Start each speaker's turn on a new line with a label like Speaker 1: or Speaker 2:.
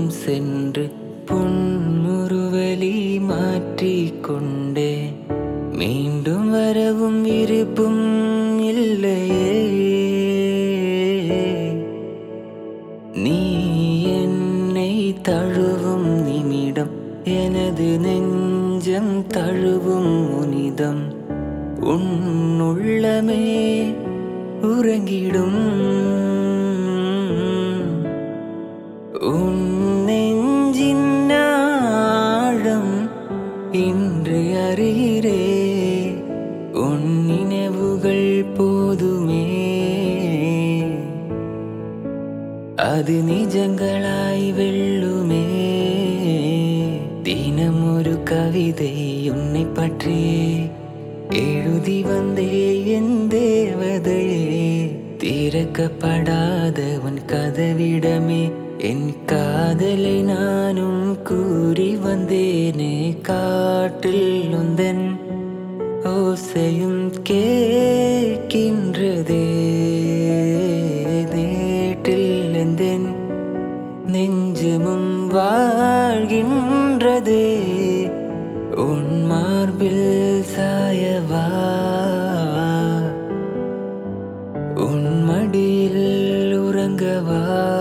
Speaker 1: சென்று புன்முறுவலி மாற்றிக்கொண்டே மீண்டும் வரவும் விருப்பும் இல்லையே நீ என்னை தழுவும் நிமிடம் எனது நெஞ்சம் தழுவும் உனிதம் உன் உள்ளமே உறங்கிடும் உன் நெஞ்சின் ஆழம் இன்று அறிகிறே உன் நினைவுகள் போதுமே அது நிஜங்களாய் வெல்லுமே தினம் ஒரு கவிதை உன்னை பற்றியே எழுதி வந்தே என் தேவதையே திறக்கப்படாத உன் கதவிடமே என் காதலை நானும் கூறி வந்தேனே காட்டில் உந்தன் ஓசையும் கேட்கின்றதே நேற்றில் எந்தன் நெஞ்சமும் வாழ்கின்றதே உன் மார்பில் சாயவா உன் மடியில் உறங்கவா